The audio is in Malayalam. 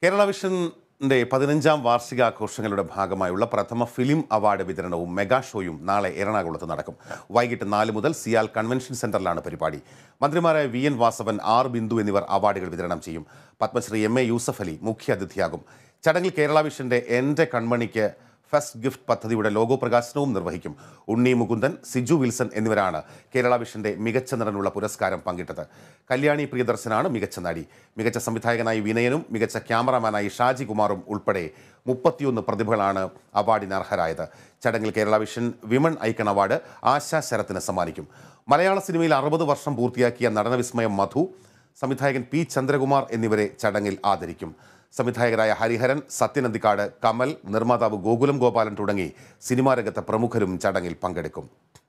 കേരള വിഷന്റെ പതിനഞ്ചാം വാർഷികാഘോഷങ്ങളുടെ ഭാഗമായുള്ള പ്രഥമ ഫിലിം അവാർഡ് വിതരണവും മെഗാ ഷോയും നാളെ എറണാകുളത്ത് നടക്കും വൈകിട്ട് നാല് മുതൽ സിയാൽ കൺവെൻഷൻ സെന്ററിലാണ് പരിപാടി മന്ത്രിമാരായ V N Vasavan R Bindu എന്നിവർ അവാർഡുകൾ വിതരണം ചെയ്യും പത്മശ്രീ എം എ യൂസഫ് അലി മുഖ്യാതിഥിയാകും ചടങ്ങിൽ കേരള വിഷന്റെ എൻ്റെ കൺമണിക്ക് ഫസ്റ്റ് ഗിഫ്റ്റ് പദ്ധതിയുടെ ലോഗോ പ്രകാശനവും നിർവഹിക്കും ഉണ്ണി മുകുന്ദൻ സിജു വിൽസൺ എന്നിവരാണ് കേരള വിഷന്റെ മികച്ച നടനുള്ള പുരസ്കാരം പങ്കിട്ടത് കല്യാണി പ്രിയദർശനാണ് മികച്ച നടി മികച്ച സംവിധായകനായി വിനയനും മികച്ച ക്യാമറാമാനായി ഷാജി കുമാറും ഉൾപ്പെടെ മുപ്പത്തിയൊന്ന് പ്രതിഭകളാണ് അവാർഡിന് അർഹരായത് ചടങ്ങിൽ Kerala vision women icon award Asha ശരത്തിന് സമ്മാനിക്കും മലയാള സിനിമയിൽ അറുപത് വർഷം പൂർത്തിയാക്കിയ നടനവിസ്മയം മധു സംവിധായകൻ പി ചന്ദ്രകുമാർ എന്നിവരെ ചടങ്ങിൽ ആദരിക്കും സംവിധായകരായ ഹരിഹരൻ സത്യനന്ദിക്കാട് കമൽ നിർമ്മാതാവ് ഗോകുലം ഗോപാലൻ തുടങ്ങി സിനിമാ രംഗത്തെ പ്രമുഖരും ചടങ്ങിൽ പങ്കെടുക്കും